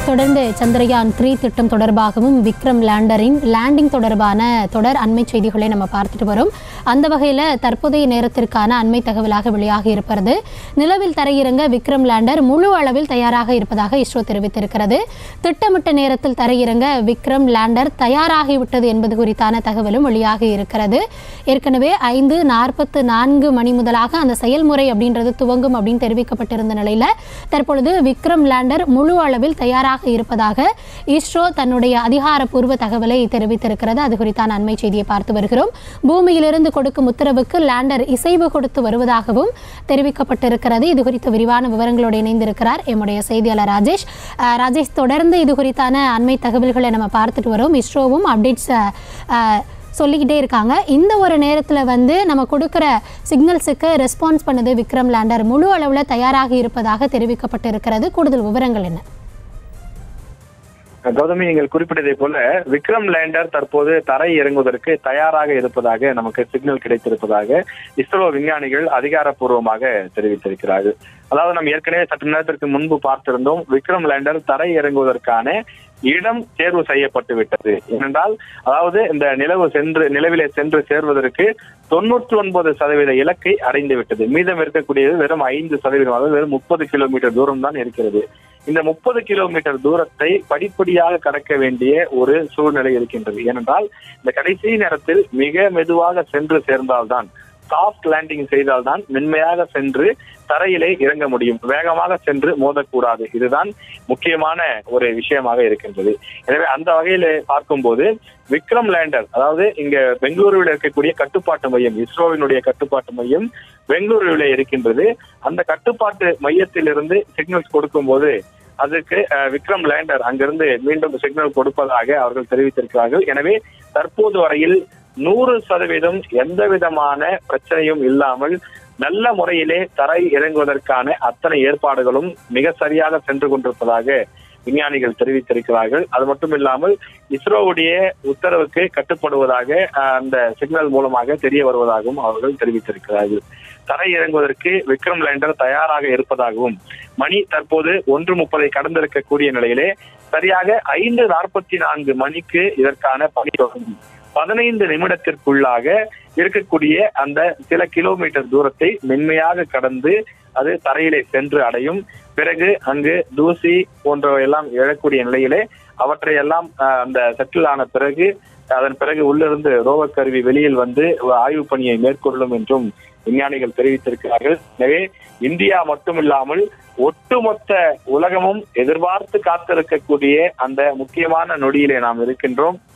தொடர்ந்து சந்திரயான் த்ரீ திட்டம் தொடர்பாகவும் விக்ரம் லேண்டரின் லேண்டிங் தொடர்பான தொடர் அண்மை செய்திகளை நம்ம பார்த்துட்டு வரோம் அந்த வகையில் தற்போதைய நேரத்திற்கான அண்மை தகவலாக வெளியாகி இருப்பது நிலவில் தரையிறங்க விக்ரம் லேண்டர் முழு அளவில் தயாராக இருப்பதாக இஸ்ரோ தெரிவித்திருக்கிறது திட்டமிட்ட நேரத்தில் தரையிறங்க விக்ரம் லேண்டர் தயாராகிவிட்டது என்பது குறித்தான தகவலும் வெளியாகி இருக்கிறது ஏற்கனவே ஐந்து நாற்பத்து நான்கு மணி முதலாக அந்த செயல்முறை அப்படின்றது துவங்கும் அப்படின்னு தெரிவிக்கப்பட்டிருந்த நிலையில் தற்பொழுது விக்ரம் லேண்டர் முழு அளவில் தயாராக இருப்பதாக இஸ்ரோ தன்னுடைய அதிகாரப்பூர்வ தகவலை தெரிவித்திருக்கிறது அது குறித்தான அண்மை செய்தியை பார்த்து வருகிறோம் பூமியிலிருந்து கொடுக்கும் உத்தரவுக்கு லேண்டர் இசைவு கொடுத்து வருவதாகவும் தெரிவிக்கப்பட்டிருக்கிறது இது குறித்த விரிவான விவரங்களோடு இணைந்திருக்கிறார் எம்முடைய செய்தியாளர் ராஜேஷ் அஹ், ராஜேஷ் தொடர்ந்து இது குறித்தான அண்மை தகவல்களை நம்ம பார்த்துட்டு வரோம் இஸ்ரோவும் அப்டேட்ஸ் சொல்லிக்கிட்டே இருக்காங்க இந்த ஒரு நேரத்தில் வந்து நம்ம கொடுக்குற சிக்னல்ஸுக்கு ரெஸ்பான்ஸ் பண்ணுது விக்ரம் லேண்டர் முழு அளவில் தயாராகி இருப்பதாக தெரிவிக்கப்பட்டிருக்கிறது கூடுதல் விவரங்கள் என்ன கௌதமி நீங்கள் குறிப்பிட்டதை போல விக்ரம் லேண்டர் தற்போது தரை இறங்குவதற்கு தயாராக இருப்பதாக நமக்கு சிக்னல் கிடைத்திருப்பதாக இஸ்ரோ விஞ்ஞானிகள் அதிகாரப்பூர்வமாக தெரிவித்திருக்கிறார்கள் அதாவது நாம் ஏற்கனவே சற்று நேரத்திற்கு முன்பு பார்த்திருந்தோம் விக்ரம் லேண்டர் தரை இறங்குவதற்கான இடம் தேர்வு செய்யப்பட்டு விட்டது ஏனென்றால் அதாவது இந்த நிலவு சென்று நிலவிலே சென்று சேர்வதற்கு தொண்ணூற்றி ஒன்பது சதவீத இலக்கை அடைந்து விட்டது மீதம் இருக்கக்கூடியது வெறும் ஐந்து சதவீதம் அதாவது வெறும் முப்பது கிலோமீட்டர் தூரம் தான் இருக்கிறது இந்த முப்பது கிலோமீட்டர் தூரத்தை படிப்படியாக கடக்க வேண்டிய ஒரு சூழ்நிலை இருக்கின்றது ஏனென்றால் இந்த கடைசி நேரத்தில் மிக மெதுவாக சென்று சேர்ந்தால்தான் சாஃப்ட் லேண்டிங் செய்தால்தான் மென்மையாக சென்று தரையிலே இறங்க முடியும் வேகமாக சென்று மோதக்கூடாது இதுதான் முக்கியமான ஒரு விஷயமாக இருக்கின்றது எனவே அந்த வகையில பார்க்கும்போது விக்ரம் லேண்டர் அதாவது இங்க பெங்களூருவில் இருக்கக்கூடிய கட்டுப்பாட்டு மையம் இஸ்ரோவினுடைய கட்டுப்பாட்டு மையம் பெங்களூருவில் இருக்கின்றது அந்த கட்டுப்பாட்டு மையத்திலிருந்து சிக்னல்ஸ் கொடுக்கும்போது அதுக்கு அஹ், விக்ரம் லேண்டர் அங்கிருந்து மீண்டும் சிக்னல் கொடுப்பதாக அவர்கள் தெரிவித்திருக்கிறார்கள் எனவே தற்போது வரையில் நூறு சதவீதம் எந்த விதமான பிரச்சனையும் இல்லாமல் நல்ல முறையிலே தரை இறங்குவதற்கான அத்தனை ஏற்பாடுகளும் மிக சரியாக சென்று கொண்டிருப்பதாக விஞ்ஞானிகள் தெரிவித்திருக்கிறார்கள் அது மட்டும் இல்லாமல் இஸ்ரோவுடைய உத்தரவுக்கு கட்டுப்படுவதாக அஹ், அந்த சிக்னல் மூலமாக தெரிய வருவதாகவும் அவர்கள் தெரிவித்திருக்கிறார்கள் தரை இறங்குவதற்கு விக்ரம் லேண்டர் தயாராக இருப்பதாகவும் மணி தற்போது ஒன்று முப்பதை கடந்திருக்கக்கூடிய நிலையிலே சரியாக ஐந்து நாற்பத்தி நான்கு மணிக்கு இதற்கான பணி தொடங்கும் பதினைந்து நிமிடத்திற்குள்ளாக இருக்கக்கூடிய அந்த சில கிலோமீட்டர் தூரத்தை மென்மையாக கடந்து அது தரையிலே சென்று அடையும் பிறகு அங்கு தூசி போன்றவையெல்லாம் எழக்கூடிய நிலையிலே அவற்றை எல்லாம் அஹ், அந்த செட்டில் ஆன பிறகு அதன் பிறகு உள்ளிருந்து ரோவர் கருவி வெளியில் வந்து ஆய்வு பணியை மேற்கொள்ளும் என்றும் விஞ்ஞானிகள் தெரிவித்திருக்கிறார்கள் எனவே இந்தியா மட்டுமில்லாமல் ஒட்டுமொத்த உலகமும் எதிர்பார்த்து காத்திருக்கக்கூடிய அந்த முக்கியமான நொடியிலே நாம் இருக்கின்றோம்